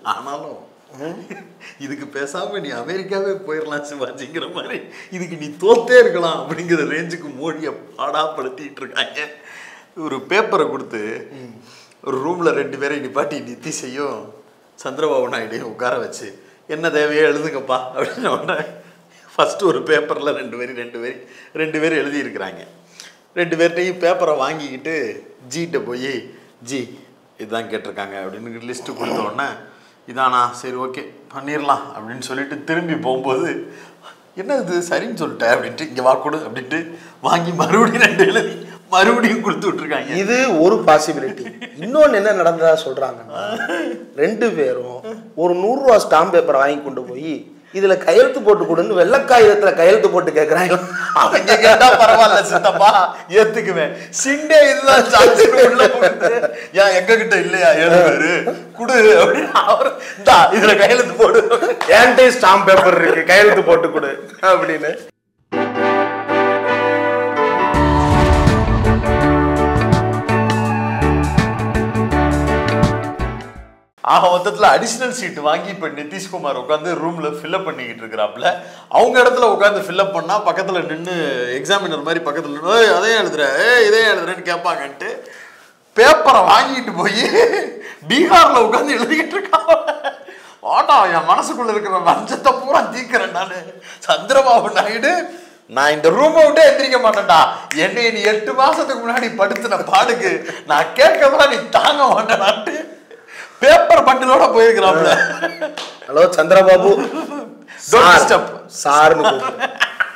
ஆனாலும் இதுக்கு பேசாம நீ அமெரிக்காவே போயிடலாம் சிவாஜிங்கிற மாதிரி இதுக்கு நீ தோத்தே இருக்கலாம் அப்படிங்கிற ரேஞ்சுக்கு மோடியை பாடாப்படுத்திட்டு இருக்காங்க ஒரு பேப்பரை கொடுத்து ஒரு ரூம்ல ரெண்டு பேரை நிப்பாட்டி நித்திஷையும் சந்திரபாபு நாயுடையும் உட்கார வச்சு என்ன தேவையோ எழுதுங்கப்பா அப்படின்னு உடனே ஃபஸ்ட்டு ஒரு பேப்பரில் ரெண்டு பேரும் ரெண்டு பேர் ரெண்டு பேர் எழுதியிருக்கிறாங்க ரெண்டு பேர்கிட்டையும் பேப்பரை வாங்கிக்கிட்டு ஜிகிட்ட போய் ஜி இதுதான் கேட்டிருக்காங்க அப்படின்னு லிஸ்ட்டு கொடுத்த உடனே இதானா சரி ஓகே பண்ணிடலாம் அப்படின்னு சொல்லிட்டு திரும்பி போகும்போது என்ன இது சரின்னு சொல்லிட்டேன் அப்படின்ட்டு இங்கே வா கொடு அப்படின்ட்டு வாங்கி மறுபடியும் ரெண்டு எழுதி மறுபடியும் கொடுத்து விட்ருக்காங்க இது ஒரு பாசிபிலிட்டி இன்னொன்னு என்ன நடந்ததா சொல்றாங்கன்னா ரெண்டு பேரும் ஒரு நூறு ரூபா ஸ்டாம்ப் பேப்பரை வாங்கி கொண்டு போய் இதுல கையெழுத்து போட்டு கொடுன்னு வெள்ளக்காகிதத்துல கையெழுத்து போட்டு கேக்குறாங்க அவங்க கேட்டா பரவாயில்ல சித்தப்பா ஏத்துக்குவேன் சிண்டே இதுதான் சான்ஸ்னு உள்ள போகுது ஏன் எங்க கிட்ட இல்லையா எழுதுவாரு குடு அப்படின்னு அவர் இந்தா இதுல கையெழுத்து போடு ஏன்டே ஸ்டாம்ப் பேப்பர் இருக்கு கையெழுத்து போட்டு கொடு அப்படின்னு ஆக மொத்தத்துல அடிஷனல் சீட் வாங்கி இப்ப நிதிஷ்குமார் உட்காந்து ரூம்ல ஃபில்அப் பண்ணிக்கிட்டு இருக்கிறாப்ல அவங்க இடத்துல உட்காந்து ஃபில்அப் பண்ணா பக்கத்துல நின்று எக்ஸாமினர் மாதிரி பக்கத்துல நின்று "ஏய், அதையும் எழுதுற ஏய் இதே எழுதுறேன்னு கேட்பாங்கன்ட்டு பேப்பரை வாங்கிட்டு போய் பீகார்ல உட்காந்து எழுதிக்கிட்டு இருக்கான் ஆட்டா என் மனசுக்குள்ள இருக்கிற லஞ்சத்தை பூரா தீக்கிறேன் நானு சந்திரபாபு நாயுடு நான் இந்த ரூமை விட்டே எந்திரிக்க மாட்டேன்டா என்னை நீ எட்டு மாசத்துக்கு முன்னாடி படுத்தின பாடுக்கு நான் கேட்கறதெல்லாம் நீ தாங்க மாட்டேனான்ட்டு பேப்பர் பண்டிலோட போயிருக்கிறாப்ல hello Chandrababu Don't sir disturb. சார்னு கூப்பிடு.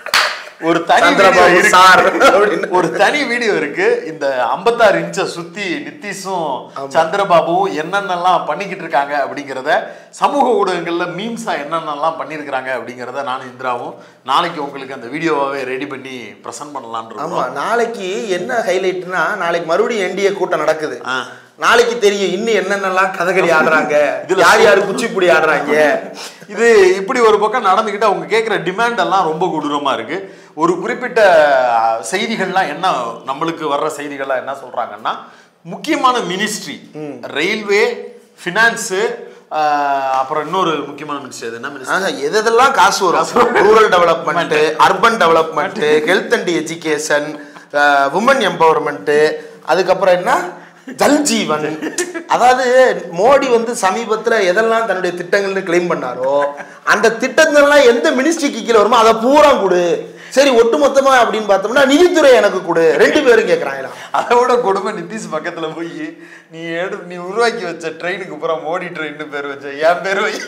ஒரு தனி video சந்திரபாபு இருக்கு. சார் அப்படின்னு ஒரு தனி வீடியோ இருக்கு இந்த 56 இன்ச்சை சுத்தி நித்திஷும் சந்திரபாபுவும் என்னென்னலாம் பண்ணிக்கிட்டு இருக்காங்க அப்படிங்கிறத சமூக ஊடகங்கள்ல மீம்ஸா என்னென்னலாம் பண்ணியிருக்கிறாங்க அப்படிங்கிறத நானும் இந்திராவும் நாளைக்கு உங்களுக்கு அந்த வீடியோவாவே ரெடி பண்ணி ப்ரெசென்ட் பண்ணலாம்னு ஆமா இருக்கோம் நாளைக்கு என்ன ஹைலைட்னா நாளைக்கு மறுபடியும் என்டிஏ கூட்டம் நடக்குது ஆ. நாளைக்கு தெரியும் இன்னும் என்னென்னலாம் கதகளி ஆடுறாங்க இதுல யார் யாரு குச்சிப்புடி ஆடுறாங்க இது இப்படி ஒரு பக்கம் நடந்துக்கிட்டு அவங்க கேட்குற டிமாண்ட் எல்லாம் ரொம்ப கொடூரமா இருக்கு ஒரு குறிப்பிட்ட அஹ், செய்திகள்லாம் என்ன நம்மளுக்கு வர்ற செய்திகள்லாம் என்ன சொல்றாங்கன்னா முக்கியமான மினிஸ்ட்ரி ரயில்வே ஃபினான்ஸு அப்புறம் இன்னொரு முக்கியமான மினிஸ்ட்ரி அது என்ன மினிஸ்ட்ரி ஆக எது எதெல்லாம் காசு வரும் rural development urban development health and education women empowerment அதுக்கப்புறம் என்ன ஜல் ஜீவன் அதாவது மோடி வந்து சமீபத்துல எதெல்லாம் தன்னுடைய திட்டங்கள்னு கிளைம் பண்ணாரோ அந்த திட்டங்கள்லாம் எந்த மினிஸ்ட்ரிக்கு கீழே வருமோ அதை பூரா கொடு சரி ஒட்டுமொத்தமா அப்படின்னு பார்த்தோம்னா நிதித்துறை எனக்கு கொடு ரெண்டு பேரும் கேட்கறாங்களா அதை விட கொடுமை நிதிஷ் பக்கத்துல போய் நீ எடு நீ உருவாக்கி வச்ச ட்ரெயினுக்கு பூரா மோடி ட்ரெயின் பேர் வச்ச என் பேர் வை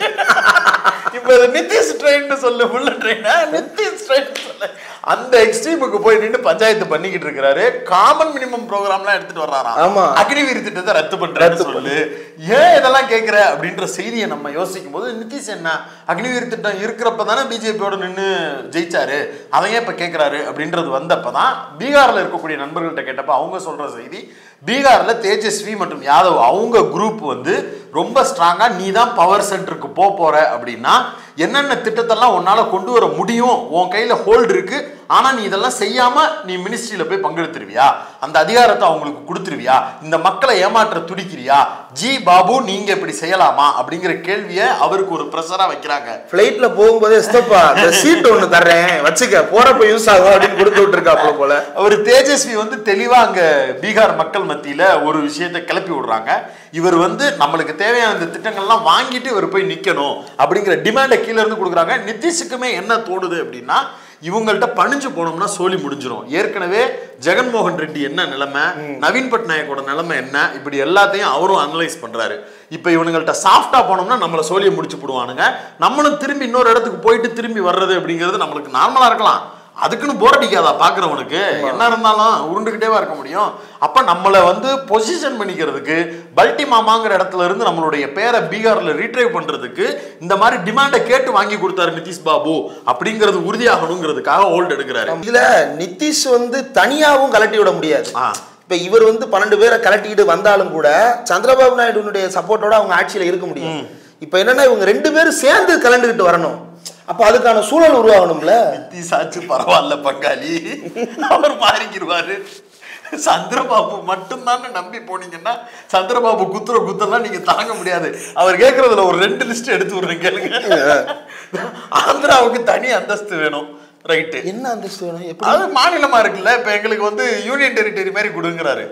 இப்ப இது நிதிஷ் ட்ரெயின் சொல்லு உள்ள ட்ரெயினா நிதிஷ் ட்ரெயின் சொல்லு அந்த எக்ஸ்ட்ரீமுக்கு போய் நின்று பஞ்சாயத்து பண்ணிக்கிட்டு இருக்கிறாரு காமன் மினிமம் ப்ரோக்ராம்லாம் எடுத்துட்டு வர்றாராம் ஆமா. அக்னிவீர் திட்டத்தை ரத்து பண்றாரு சொல்லு ஏன் இதெல்லாம் கேட்கிற அப்படின்ற செய்தியை நம்ம யோசிக்கும் போது நிதிஷ் என்ன அக்னிவீர் திட்டம் இருக்கிறப்ப தானே பிஜேபியோட நின்று ஜெயிச்சாரு அதை ஏன் இப்ப கேட்கிறாரு அப்படின்றது வந்தப்பதான் பீகார்ல இருக்கக்கூடிய நண்பர்கள்ட்ட கேட்டப்ப அவங்க சொல்ற செய்தி பீகார்ல தேஜஸ்வி மற்றும் யாதவ் அவங்க குரூப் வந்து ரொம்ப ஸ்ட்ராங்கா நீ தான் பவர் சென்டருக்கு போக போற அப்படின்னா என்னென்ன திட்டத்தெல்லாம் உன்னால கொண்டு வர முடியும் உன் கையில ஹோல்டு இருக்கு ஆனா நீ இதெல்லாம் செய்யாம நீ மினிஸ்ட்ரியில போய் பங்கெடுத்துருவியா அந்த அதிகாரத்தை அவங்களுக்கு கொடுத்துருவியா இந்த மக்களை ஏமாற்ற துடிக்கிறியா ஜி பாபு நீங்க இப்படி செய்யலாமா அப்படிங்கிற கேள்வியை அவருக்கு ஒரு ப்ரெஷரா வைக்கிறாங்க ஃப்ளைட்ல போகும்போதே ஸ்டப்பா இந்த சீட் ஒண்ணு தர்றேன் வச்சுக்க போறப்ப யூஸ் ஆகும் அப்படின்னு கொடுத்து விட்டுருக்காப்புல போல அவர் தேஜஸ்வி வந்து தெளிவா அங்க பீகார் மக்கள் மத்தியில ஒரு விஷயத்தை கிளப்பி விடுறாங்க இவர் வந்து நம்மளுக்கு தேவையான இந்த திட்டங்கள்லாம் வாங்கிட்டு இவர் போய் நிக்கணும் அப்படிங்கிற டிமாண்டை கீழ இருந்து கொடுக்குறாங்க நிதிஷுக்குமே என்ன தோணுது அப்படின்னா இவங்கள்ட்ட பணிஞ்சு போனோம்னா சோலி முடிஞ்சிரும் ஏற்கனவே ஜெகன்மோகன் ரெட்டி என்ன நிலைமை நவீன் பட்நாயக்கோட நிலைமை என்ன இப்படி எல்லாத்தையும் அவரும் அனலைஸ் பண்றாரு இப்போ இவனுங்கள்ட்ட சாஃப்டா போனோம்னா நம்மளை சோழியை முடிச்சு போடுவானுங்க நம்மளும் திரும்பி இன்னொரு இடத்துக்கு போயிட்டு திரும்பி வர்றது அப்படிங்கிறது நம்மளுக்கு நார்மலா இருக்கலாம் அதுக்குன்னு போர் அடிக்காதா பாக்குறவனுக்கு என்ன இருந்தாலும் உருண்டுகிட்டேவா இருக்க முடியும் அப்ப நம்மளை வந்து பொசிஷன் பண்ணிக்கிறதுக்கு பல்டி மாமாங்கிற இடத்துல இருந்து நம்மளுடைய பேரை பீகார்ல ரீட்ரைவ் பண்றதுக்கு இந்த மாதிரி டிமாண்டை கேட்டு வாங்கி கொடுத்தாரு நிதிஷ் பாபு அப்படிங்கிறது உறுதியாகணுங்கிறதுக்காக ஹோல்ட் எடுக்கிறாரு இதுல நிதிஷ் வந்து தனியாவும் கலட்டி விட முடியாது ஆ. இப்ப இவர் வந்து பன்னெண்டு பேரை கலட்டிக்கிட்டு வந்தாலும் கூட சந்திரபாபு நாயுடுனுடைய சப்போர்ட்டோட அவங்க ஆட்சியில இருக்க முடியும் இப்ப என்னன்னா இவங்க ரெண்டு பேரும் சேர்ந்து கலந்துக்கிட்டு வரணும் அப்ப அதுக்கான சூழல் உருவாகணும்ல நிதிஷ் ஆச்சு பரவாயில்ல பங்காளி அவர் மாறிக்கிடுவாரு சந்திரபாபு மட்டும்தான் நம்பி போனீங்கன்னா சந்திரபாபு குத்துற குத்தெல்லாம் நீங்க தாங்க முடியாது அவர் கேட்கறதுல ஒரு ரெண்டு லிஸ்ட் எடுத்து விடுறேன் கேளுங்க ஆந்திராவுக்கு தனி அந்தஸ்து வேணும் ரைட்டு என்ன அந்தஸ்து வேணும் எப்படி அது மாநிலமா இருக்குல்ல இப்ப எங்களுக்கு வந்து யூனியன் டெரிட்டரி மாதிரி கொடுங்கிறாரு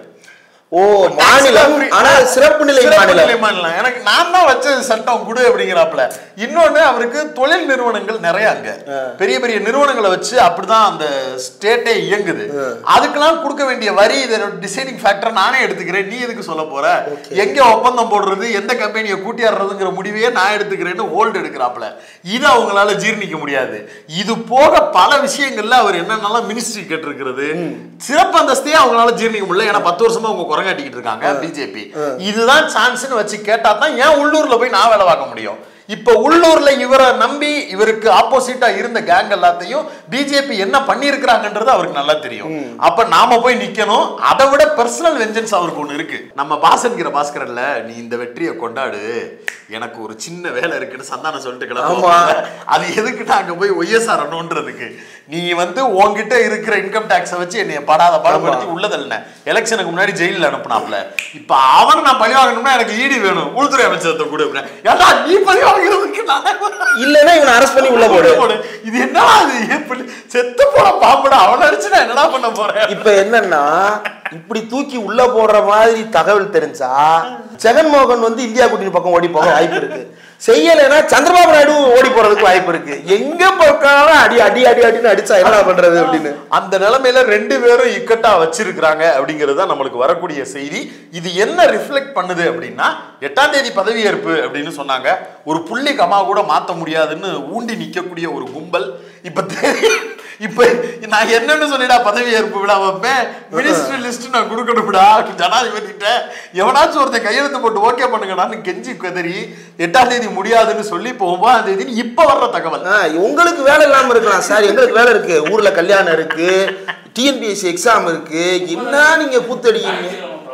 ஓ மாநிலம் ஆனா சிறப்பு நிலை சிறப்பு மாநிலம் நிலை மாநிலம் எனக்கு நான் தான் வச்ச சட்டம் குடு அப்படிங்கிறாப்ல இன்னொன்னு அவருக்கு தொழில் நிறுவனங்கள் நிறைய அங்க பெரிய பெரிய நிறுவனங்களை வச்சு அப்படிதான் அந்த ஸ்டேட்டே இயங்குது அதுக்கெல்லாம் கொடுக்க வேண்டிய வரி இதோட டிசைடிங் ஃபேக்டர் நானே எடுத்துக்கிறேன் நீ எதுக்கு சொல்ல போற எங்க ஒப்பந்தம் போடுறது எந்த கம்பெனியை கூட்டியாடுறதுங்கிற முடிவையே நான் எடுத்துக்கிறேன்னு ஹோல்டு எடுக்கிறாப்ல இது அவங்களால ஜீர்ணிக்க முடியாது இது போக பல விஷயங்கள்ல அவர் என்னென்னலாம் மினிஸ்ட்ரி கேட்டிருக்கிறது சிறப்பு அந்தஸ்தையே அவங்களால ஜீர்ணிக்க முடியல ஏன்னா பத்து வருஷமா அவங்க குரங்காட்டிக்கிட்டு இருக்காங்க பிஜேபி இதுதான் சான்ஸ்னு வச்சு கேட்டா தான் ஏன் உள்ளூர்ல போய் நான் வேலை பார்க்க முடியும் இப்ப உள்ளூர்ல இவரை நம்பி இவருக்கு ஆப்போசிட்டா இருந்த கேங் எல்லாத்தையும் பிஜேபி என்ன பண்ணியிருக்கிறாங்கன்றது அவருக்கு நல்லா தெரியும் அப்ப நாம போய் நிக்கணும் அதை விட பர்சனல் வெஞ்சன்ஸ் அவருக்கு ஒண்ணு இருக்கு நம்ம பாசன்கிற பாஸ்கரன்ல நீ இந்த வெற்றியை கொண்டாடு எனக்கு ஒரு சின்ன வேலை இருக்குன்னு சந்தானம் சொல்லிட்டு ஆமா. கிளம்ப அது எதுக்கு நாங்க போய் ஒய்எஸ்ஆர் அணுன்றதுக்கு நீ வந்து உன்கிட்ட இருக்கிற இன்கம் டேக்ஸை வச்சு என்னைய படாத பாடுபடுத்தி உள்ளதல்ல எலெக்ஷனுக்கு முன்னாடி ஜெயிலில் அனுப்புனாப்ல இப்ப அவன் நான் பழி வாங்கணும்னா எனக்கு ஈடி வேணும் உள்துறை அமைச்சரத்தை கூட அப்படின்னா ஏன்டா நீ பழி வாங்குறதுக்கு நான் இல்லைன்னா இவனை அரெஸ்ட் பண்ணி உள்ள போடு போடு. இது என்னடா இது எப்படி செத்து போன பாம்புடா அவனை அடிச்சு நான் என்னடா பண்ண போறேன் இப்ப என்னன்னா இப்படி தூக்கி உள்ள போடுற மாதிரி தகவல் தெரிஞ்சா ஜெகன்மோகன் வந்து இந்தியா கூட்டணி பக்கம் ஓடி போக வாய்ப்பு இருக்கு செய்யலைன்னா சந்திரபாபு நாயுடு ஓடி போறதுக்கு வாய்ப்பு இருக்கு எங்க பார்த்தாலும் அடி அடி அடி அடின்னு அடிச்சா என்னடா பண்றது அப்படின்னு அந்த நிலைமையில ரெண்டு பேரும் இக்கட்டா வச்சிருக்கிறாங்க அப்படிங்கிறது தான் நம்மளுக்கு வரக்கூடிய செய்தி இது என்ன ரிஃப்ளெக்ட் பண்ணுது அப்படின்னா எட்டாம் தேதி பதவியேற்பு அப்படின்னு சொன்னாங்க ஒரு புள்ளி கமா கூட மாத்த முடியாதுன்னு ஊண்டி நிக்கக்கூடிய ஒரு கும்பல் இப்ப தெரி- இப்ப நான் என்னன்னு சொல்லிடா பதவியேற்பு விழா வைப்பேன் மினிஸ்ட்ரி லிஸ்ட் நான் கொடுக்கணும்டா ஜனாதிபதிட்ட எவனாச்சும் ஒருத்தன் கையெழுத்து போட்டு ஓகே பண்ணுங்கடான்னு கெஞ்சி கதறி எட்டாம் தேதி முடியாதுன்னு சொல்லி இப்போ ஒன்பதாம் தேதி இப்ப வர்ற தகவல் ஆ, உங்களுக்கு வேலை இல்லாம இருக்கலாம் சார் எங்களுக்கு வேலை இருக்கு ஊர்ல கல்யாணம் இருக்கு டிஎன்பிஎஸ்சி எக்ஸாம் இருக்கு என்ன நீங்க கூத்தடிக்கீங்க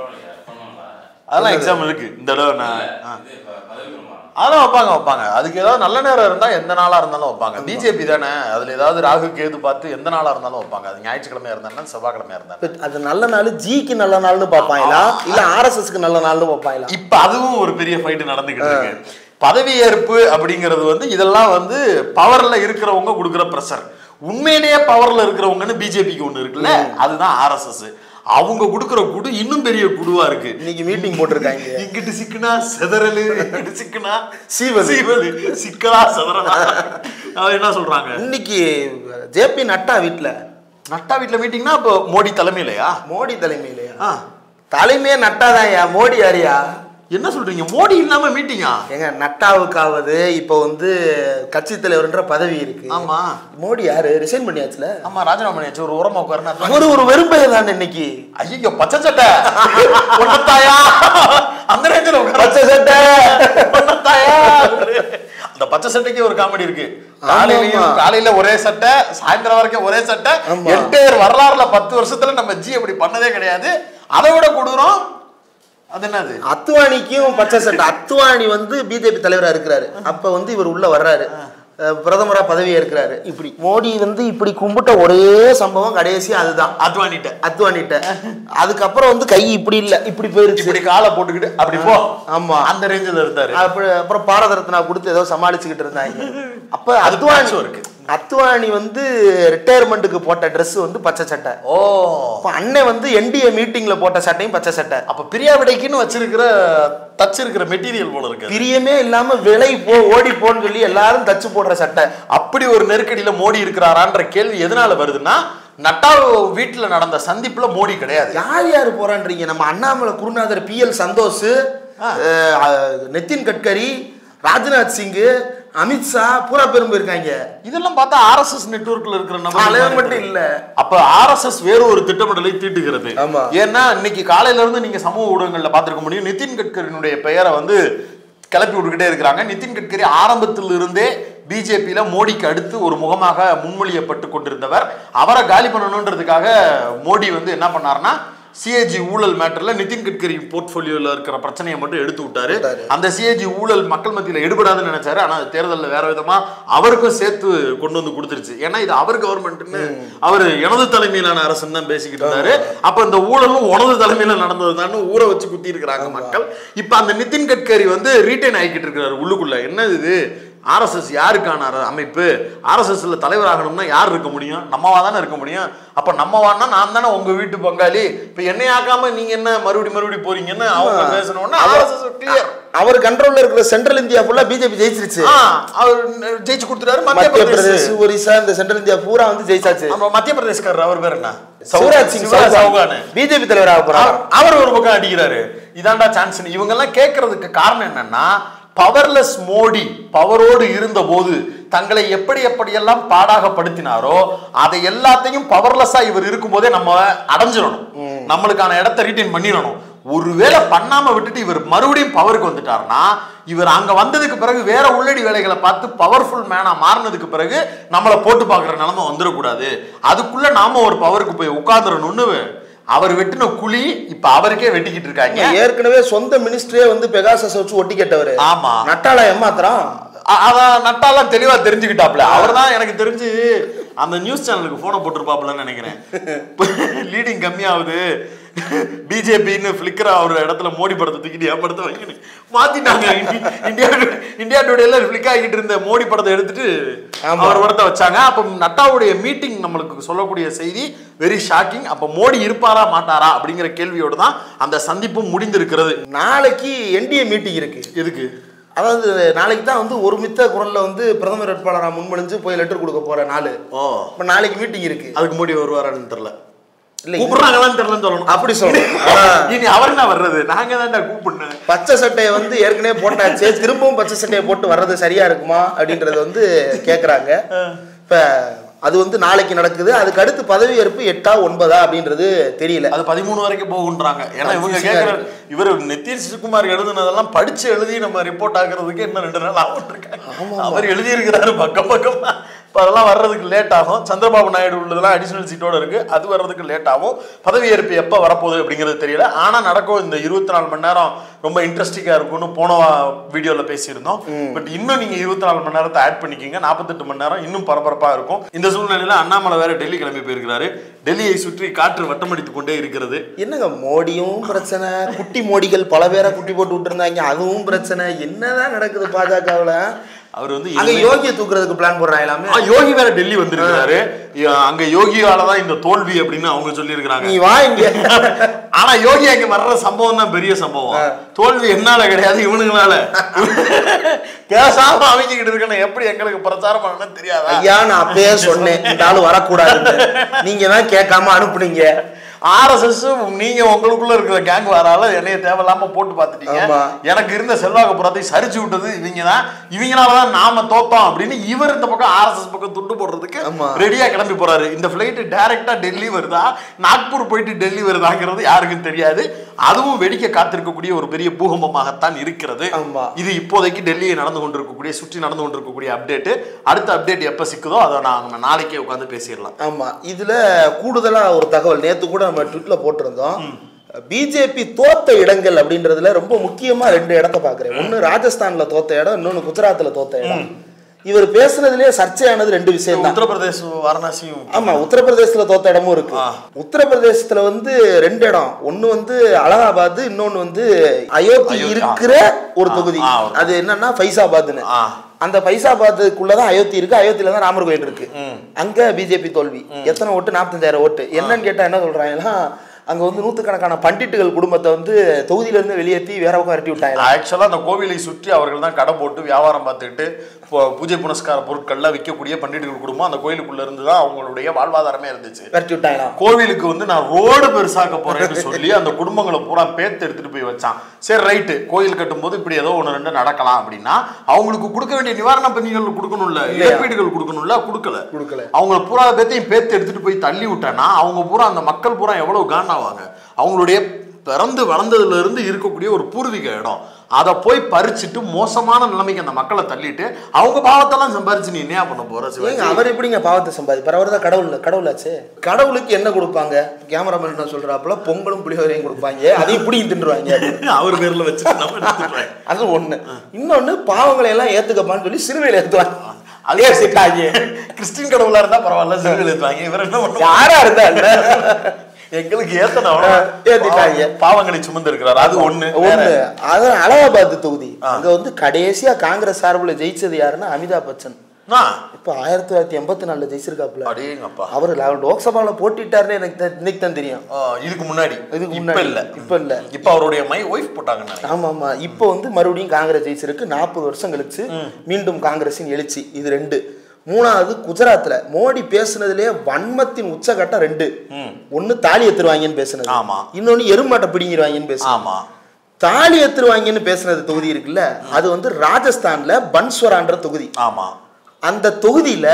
அதெல்லாம் எக்ஸாம் இருக்கு இந்த தடவை நான் ஆ. அதெல்லாம் வைப்பாங்க வைப்பாங்க அதுக்கு ஏதாவது நல்ல நேரம் இருந்தா எந்த நாளா இருந்தாலும் வைப்பாங்க பிஜேபி தானே அதுல ஏதாவது ராகு கேது பார்த்து எந்த நாளா இருந்தாலும் வைப்பாங்க அது ஞாயிற்றுக்கிழமையா இருந்தாலும் செவ்வாய்க்கிழமையா இருந்தாலும் அது நல்ல நாள் ஜிக்கு நல்ல நாள்னு பார்ப்பாங்களா இல்ல ஆர்எஸ்எஸ்க்கு நல்ல நாள்னு பார்ப்பாங்களா இப்ப அதுவும் ஒரு பெரிய ஃபைட் நடந்துகிட்டு இருக்கு பதவியேற்பு அப்படிங்கிறது வந்து இதெல்லாம் வந்து பவர்ல இருக்கிறவங்க கொடுக்குற ப்ரெஷர் உண்மையிலேயே பவர்ல இருக்கிறவங்கன்னு பிஜேபிக்கு ஒண்ணு இருக்குல்ல அதுதான் ஆர்எஸ்எஸ் அவங்க கொடுக்குற குடு இன்னும் பெரிய குடுவா இருக்கு இன்னைக்கு மீட்டிங் போட்டிருக்காங்க இங்கிட்டு சிக்குனா செதறலு இங்கிட்டு சிக்குனா சீவலு. சீவலு சிக்கலா செதறலா அவன் என்ன சொல்றாங்க இன்னைக்கு ஜேபி நட்டா வீட்ல நட்டா வீட்ல மீட்டிங்னா அப்போ மோடி தலைமையிலயா மோடி தலைமையிலயா ஆ. தலைமையே நட்டாதான்யா மோடி யாரியா என்ன சொல்றீங்க மோடி இல்லாம மீட்டிங்கா ஏங்க நட்டாவுக்காவது இப்போ வந்து கட்சி தலைவர்ன்ற பதவி இருக்கு ஆமா மோடி யாரு ரிசைன் பண்ணியாச்சுல ஆமா ராஜினாமா பண்ணியாச்சு ஒரு உரமா உட்காருனா அவரு ஒரு வெறும்பைய தான் இன்னைக்கு ஐயோ பச்சை சட்டை பொன்னத்தாயா அந்த ரேஞ்சில் உட்கார பச்சை சட்டை பொன்னத்தாயா அந்த பச்சை சட்டைக்கு ஒரு காமெடி இருக்கு காலையிலயும் ஆமா. காலையில ஒரே சட்டை சாயந்தரம் வரைக்கும் ஒரே சட்டை ஆமா. என்டையர் வரலாறுல பத்து வருஷத்துல நம்ம ஜி அப்படி பண்ணதே கிடையாது அதை விட கொடுறோம் அது என்னது அத்வானிக்கும் பச்சை சட்டை அத்வானி வந்து பிஜேபி தலைவரா இருக்கிறாரு அப்ப வந்து இவர் உள்ள வர்றாரு அஹ் பிரதமரா பதவி ஏற்கிறாரு இப்படி மோடி வந்து இப்படி கும்பிட்ட ஒரே சம்பவம் கடைசி அதுதான் அத்வானிட்ட அத்வானிட்ட அதுக்கப்புறம் வந்து கை இப்படி இல்ல இப்படி போயிருச்சு இப்படி காலை போட்டுக்கிட்டு அப்படி போ ஆமா அந்த ரேஞ்சில் இருந்தாரு அப்புறம் அப்புறம் பாரத ரத்னா கொடுத்து ஏதோ சமாளிச்சுக்கிட்டு இருந்தாங்க அப்ப அது அத்வானி patch work. அத்வானி வந்து ரிட்டையர்மெண்ட்டுக்கு போட்ட Dress வந்து பச்சை சட்டை ஓ அப்ப அண்ணன் வந்து என்டிஏ மீட்டிங்ல போட்ட சட்டையும் பச்சை சட்டை அப்ப பிரியாவிடைக்குன்னு வச்சிருக்கிற தச்சிருக்கிற மெட்டீரியல் போல இருக்கு பிரியமே இல்லாம விலை போ ஓடி போன்னு சொல்லி எல்லாரும் தச்சு போடுற சட்டை அப்படி ஒரு நெருக்கடியில மோடி இருக்கிறாரான்ற கேள்வி எதனால வருதுன்னா நட்டா வீட்டுல நடந்த சந்திப்புல மோடி கிடையாது யார் யார் போறான்றீங்க நம்ம அண்ணாமலை குருநாதர் பி எல் சந்தோஷ் அஹ், அஹ், நிதின் கட்கரி ராஜ்நாத் சிங் அமித்ஷா பூரா பேரும் போயிருக்காங்க இதெல்லாம் பார்த்தா ஆர்எஸ்எஸ் நெட்வொர்க்ல இருக்கிற தலைவர் நபர் மட்டும் இல்ல அப்ப ஆர்எஸ்எஸ் வேற ஒரு திட்டமிடலை தீட்டுகிறது ஆமா. ஏன்னா இன்னைக்கு காலையில இருந்து நீங்க சமூக ஊடகங்கள்ல பார்த்திருக்க முடியும் நிதின் கட்கரியினுடைய பெயரை வந்து கிளப்பி விட்டுக்கிட்டே இருக்கிறாங்க நிதின் கட்கரி ஆரம்பத்தில் இருந்தே பிஜேபியில மோடிக்கு அடுத்து ஒரு முகமாக முன்மொழியப்பட்டு கொண்டிருந்தவர் அவரை காலி பண்ணணுன்றதுக்காக மோடி வந்து என்ன பண்ணாருன்னா சிஏஜி ஊழல் மேட்டர்ல நிதின் கட்கரி போர்ட்ஃபோலியோல இருக்கிற பிரச்சனையை மட்டும் எடுத்து விட்டாரு விட்டாரு. அந்த சிஏஜி ஊழல் மக்கள் மத்தியில எடுபடாதுன்னு நினைச்சாரு ஆனா அது தேர்தல்ல வேற விதமா அவருக்கும் சேர்த்து கொண்டு வந்து கொடுத்துருச்சு ஏன்னா இது அவர் கவர்மெண்ட்னு அவர் எனது தலைமையிலான அரசுன்னு தான் பேசிக்கிட்டு இருந்தாரு அப்ப இந்த ஊழலும் உனது தலைமையில நடந்ததுதான்னு ஊரை வச்சு குத்தி இருக்கிறாங்க மக்கள் இப்ப அந்த நிதின் கட்கரி வந்து ரீட்டைன் ஆகிக்கிட்டு இருக்கிறாரு உள்ளுக்குள்ள என்ன இது ஆர்எஸ்எஸ் யாருக்கான அர- அமைப்பு ஆர்எஸ்எஸ்ல தலைவராகணும்னா யார் இருக்க முடியும் நம்மவா தானே இருக்க முடியும் அப்ப நம்மவான்னா நான் தானே உங்க வீட்டு பங்காளி இப்ப என்னை ஆக்காம நீங்க என்ன மறுபடி மறுபடி போறீங்கன்னு அவங்க பேசணும்னா ஆர்எஸ்எஸ் கிளியர் அவர் கண்ட்ரோல்ல இருக்கிற சென்ட்ரல் இந்தியா ஃபுல்லா பிஜேபி ஜெயிச்சிருச்சு அவர் ஜெயிச்சு கொடுத்துட்டாரு மத்திய மத்திய பிரதேஷ் பிரதேஷ் ஒரிசா இந்த சென்ட்ரல் இந்தியா பூரா வந்து ஜெயிச்சாச்சு நம்ம மத்திய பிரதேஷ்காரர் அவர் பேர் என்ன சிவராஜ் சிங் சிவராஜ் சௌகான் பிஜேபி தலைவராக போறாங்க அவர்- அவர் ஒரு பக்கம் அடிக்கிறாரு இதாண்டா சான்ஸ் இவங்க எல்லாம் கேட்கறதுக்கு காரணம் என்னன்னா பவர்லெஸ் மோடி பவரோடு இருந்த போது தங்களை எப்படி எப்படியெல்லாம் பாடாகப்படுத்தினாரோ அதை எல்லாத்தையும் பவர்லெஸ்ஸா இவர் இருக்கும்போதே நம்ம அடைஞ்சிடணும் நம்மளுக்கான இடத்த ரீட்டைன் பண்ணிடணும் ஒருவேளை பண்ணாம விட்டுட்டு இவர் மறுபடியும் பவருக்கு வந்துட்டாருன்னா இவர் அங்க வந்ததுக்கு பிறகு வேற உள்ளடி வேலைகளை பார்த்து பவர்ஃபுல் மேனா மாறினதுக்கு பிறகு நம்மளை போட்டு பார்க்குற நிலைமை வந்துடக்கூடாது அதுக்குள்ள நாம ஒரு பவருக்கு போய் உட்காந்துடணும்னு அவர் வெட்டின குழி இப்ப அவருக்கே வெட்டிக்கிட்டு இருக்காங்க ஏற்கனவே சொந்த மினிஸ்டரே வந்து பெகாசஸ் வச்சு ஒட்டி கேட்டவரு ஆமா நட்டாளா ஏமாத்திரம் அ- அதான் நட்டாலாம் தெளிவா தெரிஞ்சுக்கிட்டாப்ல அவர் தான் எனக்கு தெரிஞ்சு அந்த நியூஸ் சேனலுக்கு போனை போட்டிருப்பாப்லன்னு நினைக்கிறேன் லீடிங் கம்மியாகுது பிஜேபின்னு ஃபிளிக்கரா ஒரு இடத்துல மோடி படத்தை தூக்கிட்டு என் படத்தை வாங்கி மாத்திட்டாங்க இந்தி- இந்தியா டு- இந்தியா டுடேல ஃபிளிக் ஆகிட்டு இருந்த மோடி படத்தை எடுத்துட்டு ஆமா. அவர் படத்தை வச்சாங்க அப்ப நட்டாவுடைய மீட்டிங் நம்மளுக்கு சொல்லக்கூடிய செய்தி வெரி ஷாக்கிங் அப்ப மோடி இருப்பாரா மாட்டாரா அப்படிங்கிற கேள்வியோட தான் அந்த சந்திப்பும் முடிந்திருக்கிறது நாளைக்கு என்டிஏ மீட்டிங் இருக்கு எதுக்கு அதாவது நாளைக்கு தான் வந்து ஒரு மித்த குரல்ல வந்து பிரதமர் வேட்பாளரா முன்மொழிஞ்சு போய் லெட்டர் கொடுக்க போற நாள் ஓ இப்ப நாளைக்கு மீட்டிங் இருக்கு அதுக்கு மோடி வருவாரான்னு தெரியல இல்ல கூப்பிடுறாங்களான்னு தெரியலன்னு சொல்லணும் அப்படி சொல்லணும் இனி அவர் என்ன வர்றது நாங்க தான்டா கூப்பிடணும் பச்சை சட்டையை வந்து ஏற்கனவே போட்டாச்சு திரும்பவும் பச்சை சட்டையை போட்டு வர்றது சரியா இருக்குமா அப்படின்றது வந்து கேக்குறாங்க இப்ப அது வந்து நாளைக்கு நடக்குது அதுக்கு அடுத்து பதவியேற்பு எட்டா ஒன்பதா அப்படின்றது தெரியல அது பதிமூணு வரைக்கும் போகுன்றாங்க ஏன்னா இவங்க Confusing-ஆ கேட்கிற இவர் நிதிஷ்குமார் எழுதுனதெல்லாம் படிச்சு எழுதி நம்ம ரிப்போர்ட் ஆகுறதுக்கு என்ன ரெண்டு நாள் ஆகும் இருக்காங்க அவர் எழுதி இருக்கிறாரு பக்கம் பக்கமா இப்போ அதெல்லாம் வர்றதுக்கு லேட் ஆகும் சந்திரபாபு நாயுடு உள்ளதெல்லாம் அடிஷனல் சீட்டோட இருக்கு அது வர்றதுக்கு லேட் ஆகும் பதவியேற்பு எப்போ வரப்போகுது அப்படிங்கிறது தெரியல ஆனா நடக்கும் இந்த இருபத்தி நாலு மணி நேரம் ரொம்ப இன்ட்ரெஸ்டிங்கா இருக்கும்னு போன வீடியோல பேசியிருந்தோம் பட் இன்னும் நீங்க இருபத்தி நாலு மணி நேரத்தை ஆட் பண்ணிக்கிங்க நாற்பத்தெட்டு மணி நேரம் இன்னும் பரபரப்பா இருக்கும் இந்த சூழ்நிலையில அண்ணாமலை வேற டெல்லி கிளம்பி போயிருக்கிறாரு டெல்லியை சுற்றி காற்று வட்டமடித்துக் கொண்டே இருக்கிறது என்னங்க மோடியும் பிரச்சனை குட்டி மோடிகள் பல பேரை குட்டி போட்டு விட்டுருந்தாங்க அதுவும் பிரச்சனை என்னதான் நடக்குது பாஜகவுல அவர் வந்து அங்க யோகியை தூக்குறதுக்கு பிளான் போடுறாங்க எல்லாமே ஆ, யோகி வேற டெல்லி வந்திருக்கிறாரு யா- அங்க யோகியால தான் இந்த தோல்வி அப்படின்னு அவங்க சொல்லியிருக்கிறாங்க நீ வா இங்க ஆனா யோகி அங்க வர்ற சம்பவம் தான் பெரிய சம்பவம் தோல்வி என்னால கிடையாது இவனுங்களால பேசாம அமைக்கிட்டு இருக்கணும் எப்படி எங்களுக்கு பிரச்சாரம் பண்ணணும்னு தெரியாதா ஐயா நான் அப்பயே சொன்னேன் இந்த ஆளு வரக்கூடாதுன்னு நீங்க தான் கேட்காம அனுப்புனீங்க ஆர்எஸ்எஸ் நீங்க உங்களுக்குள்ள இருக்கிற கேங் வரால என்னைய தேவையில்லாம போட்டு பார்த்துட்டீங்க ஆமா. எனக்கு இருந்த செல்வாக்கு புறத்தை சரிச்சு விட்டது இவங்க தான் இவங்களாலதான் நாம தோத்தோம் அப்படின்னு இவர் இந்த பக்கம் ஆர்எஸ்எஸ் பக்கம் துண்டு போடுறதுக்கு ஆமா. ரெடியா கிளம்பி போறாரு இந்த பிளைட் டைரக்டா டெல்லி வருதா நாக்பூர் போயிட்டு டெல்லி வருதாங்கிறது யாருக்கும் தெரியாது அதுவும் வெடிக்க காத்திருக்கக்கூடிய ஒரு பெரிய பூகம்பமாகத்தான் இருக்கிறது ஆமா. இது இப்போதைக்கு டெல்லியை நடந்து கொண்டிருக்கக்கூடிய சுற்றி நடந்து கொண்டிருக்கக்கூடிய அப்டேட் அடுத்த அப்டேட் எப்ப சிக்குதோ அதை நாங்க நாளைக்கே உட்காந்து பேசிடலாம் ஆமா இதுல கூடுதலா ஒரு தகவல் நேத்து கூட நம்ம ட்விட்ல போட்டிருந்தோம் பிஜேபி தோத்த இடங்கள் அப்படின்றதுல ரொம்ப முக்கியமா ரெண்டு இடத்த பாக்குறேன் ஒன்னு ராஜஸ்தான்ல தோத்த இடம் இன்னொன்னு குஜராத்ல தோத்த இடம் இவர் பேசுனதுலயே சர்ச்சையானது ரெண்டு விஷயம் தான் உத்தரப்பிரதேச வாரணாசியும் ஆமா உத்தரப்பிரதேசத்துல தோத்த இடமும் இருக்கு ஆ. உத்தரப்பிரதேசத்துல வந்து ரெண்டு இடம் ஒண்ணு வந்து அலகாபாத் இன்னொன்னு வந்து அயோத்தி அயோத்தி, ஆ. இருக்கிற ஒரு ஆ, தொகுதி ஆ, ஒரு அது என்னன்னா ஃபைசாபாத்னு ஆ. அந்த ஃபைசாபாத்துக்குள்ளதான் அயோத்தி இருக்கு அயோத்தியில தான் ராமர் கோயில் இருக்கு அங்க பிஜேபி தோல்வி எத்தனை ஓட்டு நாற்பத்தஞ்சாயிரம் ஓட்டு என்னன்னு கேட்டா என்ன சொல்றாங்கன்னா அங்க வந்து நூத்துக்கணக்கான பண்டிட்டுகள் குடும்பத்தை வந்து தொகுதியில இருந்து வெளியேற்றி வேற பக்கம் விரட்டி விட்டாங்க ஆக்சுவலா அந்த கோவிலை சுற்றி அவர்கள் தான் கடை போட்டு வியாபாரம் பார்த்துக்கிட்டு இப்போ பூஜை புனஸ்கார பொருட்கள்லாம் விற்கக்கூடிய பண்டிட்டுகள் குடும்பம் அந்த கோயிலுக்குள்ள இருந்து தான் அவங்களுடைய வாழ்வாதாரமே இருந்துச்சு விரட்டி விட்டாங்களாம் கோவிலுக்கு வந்து நான் ரோடு பெருசாக்க போறேன்னு சொல்லி அந்த குடும்பங்களை பூரா பேத்து எடுத்துட்டு போய் வச்சான் சரி ரைட்டு கோயில் கட்டும்போது இப்படி ஏதோ ஒன்று ரெண்டு நடக்கலாம் அப்படின்னா அவங்களுக்கு கொடுக்க வேண்டிய நிவாரண பணிகள் கொடுக்கணும்ல இழப்பீடுகள் கொடுக்கணும்ல கொடுக்கல கொடுக்கல. அவங்கள பூரா பேத்தையும் பேத்து எடுத்துட்டு போய் தள்ளி விட்டேன்னா அவங்க பூரா அந்த மக்கள் பூரா எவ்வளவு காண்டாவாங்க அவங்களுடைய பிறந்து வளர்ந்ததுல இருந்து இருக்கக்கூடிய ஒரு பூர்வீக இடம் அதை போய் பறிச்சுட்டு மோசமான நிலைமைக்கு அந்த மக்களை தள்ளிட்டு அவங்க பாவத்தெல்லாம் சம்பாரிச்சு நீ என்ன பண்ண போற ஏங்க சிவாஜி அவர் எப்படிங்க பாவத்தை சம்பாதிப்பார் அவர் தான் கடவுள் கடவுளாச்சு கடவுளுக்கு என்ன கொடுப்பாங்க கேமராமேன் என்ன சொல்றாப்புல பொங்கலும் புளியோதரையும் கொடுப்பாங்க அதையும் இப்படியும் தின்றுவாங்க அவர் பேர்ல வச்சுட்டு நம்ம எடுத்துக்கிறேன். அது ஒண்ணு இன்னொன்னு பாவங்களை எல்லாம் ஏத்துக்கப்பான்னு சொல்லி சிறுவையில் ஏத்துவாங்க அது ஏசிட்டாங்க கிறிஸ்டின் கடவுளா இருந்தா பரவாயில்ல சிறுவில் ஏத்துவாங்க இவர் என்ன பண்ணுவாங்க யாரா இருந்தா என்ன? எங்களுக்கு ஏத்தன ஏத்திட்டாங்க. பாவங்களை சுமந்து இருக்கிறார் அது ஒண்ணு ஒண்ணு அதான் அலகாபாத் தொகுதி அங்க வந்து கடைசியா காங்கிரஸ் சார்பில் ஜெயிச்சது யாருன்னா அமிதாப் பச்சன் ஆ, இப்ப ஆயிரத்தி தொள்ளாயிரத்தி எண்பத்தி நாலுல ஜெயிச்சிருக்காப்புல அடேங்கப்பா அவர் லோக்சபால போட்டிட்டாருன்னு எனக்கு தான் இன்னைக்கு தான் தெரியும் ஆ, இதுக்கு முன்னாடி இதுக்கு இப்ப முன்னாடி இல்ல இப்ப இல்ல இப்ப அவருடைய மை ஒய்ஃப் போட்டாங்கன்னு நினைக்கிறேன். ஆமா ஆமா இப்போ வந்து மறுபடியும் காங்கிரஸ் ஜெயிச்சிருக்கு நாற்பது வருஷம் கழிச்சு மீண்டும் காங்கிரஸின் எழுச்சி இது ரெண்டு மூணாவது குஜராத்ல மோடி பேசுனதுலயே வன்மத்தின் உச்சகட்டம் ரெண்டு ஒண்ணு தாலி எத்துருவாங்கன்னு பேசுனது ஆமா. இன்னொன்னு எருமாட்டை பிடிங்கிருவாங்கன்னு பேசுனது ஆமா தாலி எத்துருவாங்கன்னு பேசுனது தொகுதி இருக்குல்ல அது வந்து ராஜஸ்தான்ல பன்ஸ்வரான்ற தொகுதி ஆமா அந்த தொகுதியில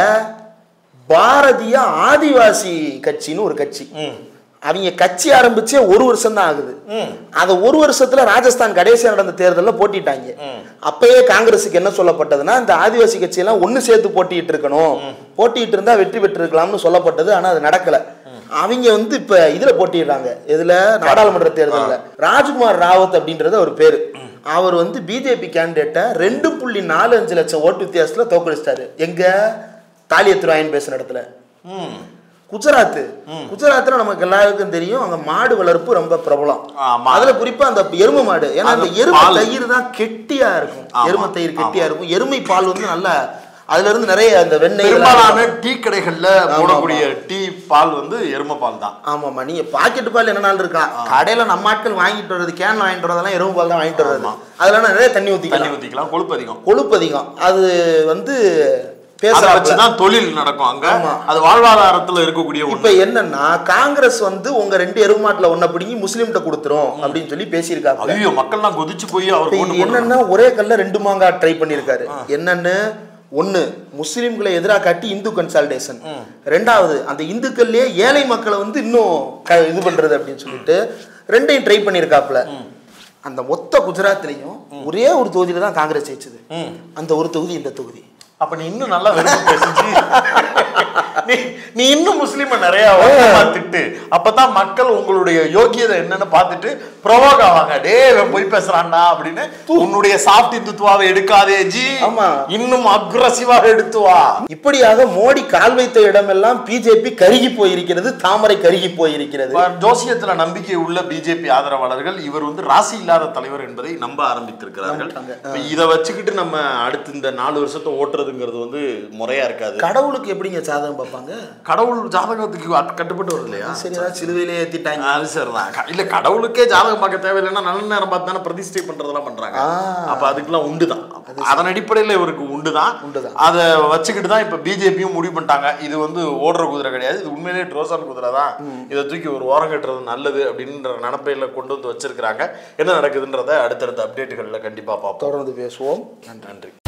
பாரதிய ஆதிவாசி கட்சின்னு ஒரு கட்சி ம். அவங்க கட்சி ஆரம்பிச்சே ஒரு வருஷம் தான் ஆகுது அந்த ஒரு வருஷத்துல ராஜஸ்தான் கடைசியா நடந்த தேர்தல்ல போட்டிட்டாங்க அப்பயே காங்கிரஸுக்கு என்ன சொல்லப்பட்டதுன்னா இந்த ஆதிவாசி கட்சியெல்லாம் ஒண்ணு சேர்த்து போட்டிட்டு இருக்கணும் போட்டிட்டு இருந்தா வெற்றி பெற்றிருக்கலாம்னு சொல்லப்பட்டது ஆனா அது நடக்கல அவங்க வந்து இப்ப இதுல போட்டிடுறாங்க இதுல நாடாளுமன்ற தேர்தல்ல ராஜ்குமார் ராவத் அப்படின்றது ஒரு பேரு அவர் வந்து பிஜேபி கேண்டிடேட்டை ரெண்டு புள்ளி நாலு அஞ்சு லட்சம் ஓட்டு வித்தியாசத்துல தோக்கடிச்சிட்டாரு எங்க தாலியத்துராயன் பேசுன இடத்துல ம் குஜராத் குஜராத்ல நமக்கு எல்லாருக்கும் தெரியும் அங்க மாடு வளர்ப்பு ரொம்ப பிரபலம் ஆமா. அதுல குறிப்பா அந்த எருமை மாடு ஏன்னா அந்த அது எருமை பால். தயிர் தான் கெட்டியா இருக்கும் ஆமா. எருமை தயிர் கெட்டியா இருக்கும் எருமை பால் வந்து நல்ல அதுல இருந்து நிறைய அந்த வெண்ணெய் இதெல்லாம் பெரும்பாலான டீ கடைகள்ல போடக்கூடிய டீ பால் வந்து எருமை பால் தான் ஆமாமா நீங்க பாக்கெட் பால் என்ன நாள் இருக்கா கடையில நம்ம ஆட்கள் வாங்கிட்டு வர்றது கேன் வாங்கிட்டு வரதெல்லாம் எருமை பால் தான் வாங்கிட்டு வர்றது அதுல நிறைய தண்ணி தண்ணி ஊத்திக்கலாம் ஊத்திக்கலாம் கொழுப்பு அதிகம் கொழுப்பு அதிகம் அது வந்து அதை பேசுறாங்க வச்சுதான் தொழில் நடக்கும் அங்க ஆமா. அது வாழ்வாதாரத்துல இருக்கக்கூடிய இப்ப ஒண்ணு என்னன்னா காங்கிரஸ் வந்து உங்க ரெண்டு எருமாட்டுல ஒன்ன பிடிங்கி முஸ்லீம்கிட்ட கொடுத்துரும் அப்படின்னு சொல்லி பேசியிருக்காங்க ஐயோ மக்கள்லாம் கொதிச்சு போய் அவர் இப்ப ஓட்டு இது போடுறாங்க. என்னன்னா ஒரே கல்ல ரெண்டு மாங்காய் ட்ரை பண்ணியிருக்காரு என்னன்னு ஒண்ணு முஸ்லிம்களை எதிராக காட்டி இந்து கன்சால்டேஷன் ரெண்டாவது அந்த இந்துக்கள்லயே ஏழை மக்களை வந்து இன்னும் க- இது பண்றது அப்படின்னு சொல்லிட்டு ரெண்டையும் ட்ரை பண்ணியிருக்காப்புல அந்த மொத்த குஜராத்லயும் ஒரே ஒரு தொகுதியில தான் காங்கிரஸ் ஜெயிச்சது ம். அந்த ஒரு தொகுதி இந்த தொகுதி அப்ப நீ இன்னும் நல்லா வெறுப்பு பேசுச்சு நீ நீ இன்னும் முஸ்லீம நிறைய வழக்கமா திட்டு அப்பதான் மக்கள் உங்களுடைய யோகியதை என்னன்னு பார்த்துட்டு ப்ரொவோக் ஆவாங்க டே இவன் போய் பேசுறான்டா அப்படின்னு உன்னுடைய சாஃப்ட் இந்துத்துவாவை எடுக்காதே ஜி ஆமா. இன்னும் அக்ரஸிவாக எடுத்து வா இப்படியாக மோடி கால் வைத்த இடமெல்லாம் பிஜேபி கருகி போயிருக்கிறது தாமரை கருகி போயிருக்கிறது ஜோசியத்துல நம்பிக்கை உள்ள பிஜேபி ஆதரவாளர்கள் இவர் வந்து ராசி இல்லாத தலைவர் என்பதை நம்ப ஆரம்பித்திருக்கிறார்கள் நம்பிட்டாங்க. இப்ப இதை வச்சுக்கிட்டு நம்ம அடுத்து இந்த நாலு வருஷத்தை ஓட்டுறதுங்கிறது வந்து முறையா இருக்காது கடவுளுக்கு எப்படிங்க சாதகம் பார்ப்பாங்க கடவுள் ஜாதகத்துக்கு அட்- கட்டுப்பட்டு வருது இல்லையா சரி ஏதாவது சிலுவையிலே ஏத்திட்டாங்க அது சரிதான் க- இல்ல கடவுளுக்கே ஜாதகம் பார்க்க தேவையில்லைன்னா நல்ல நேரம் பார்த்து தானே பிரதிஷ்டை பண்றதெல்லாம் பண்றாங்க ஆ. அப்ப அதுக்கெல்லாம் உண்டுதான் அதன் அடிப்படையில் இவருக்கு உண்டுதான் உண்டுதான். அதை வச்சுக்கிட்டு தான் இப்ப பிஜேபியும் முடிவு பண்ணிட்டாங்க இது வந்து ஓடுற குதிரை கிடையாது இது உண்மையிலேயே ட்ரோசான் குதிரை தான் இதை தூக்கி ஒரு ஓரம் கட்டுறது நல்லது அப்படின்ற நினப்பையில கொண்டு வந்து வச்சிருக்கிறாங்க என்ன நடக்குதுன்றத அடுத்தடுத்த அப்டேட்டுகளில் கண்டிப்பா பார்ப்போம் தொடர்ந்து பேசுவோம் நன்றி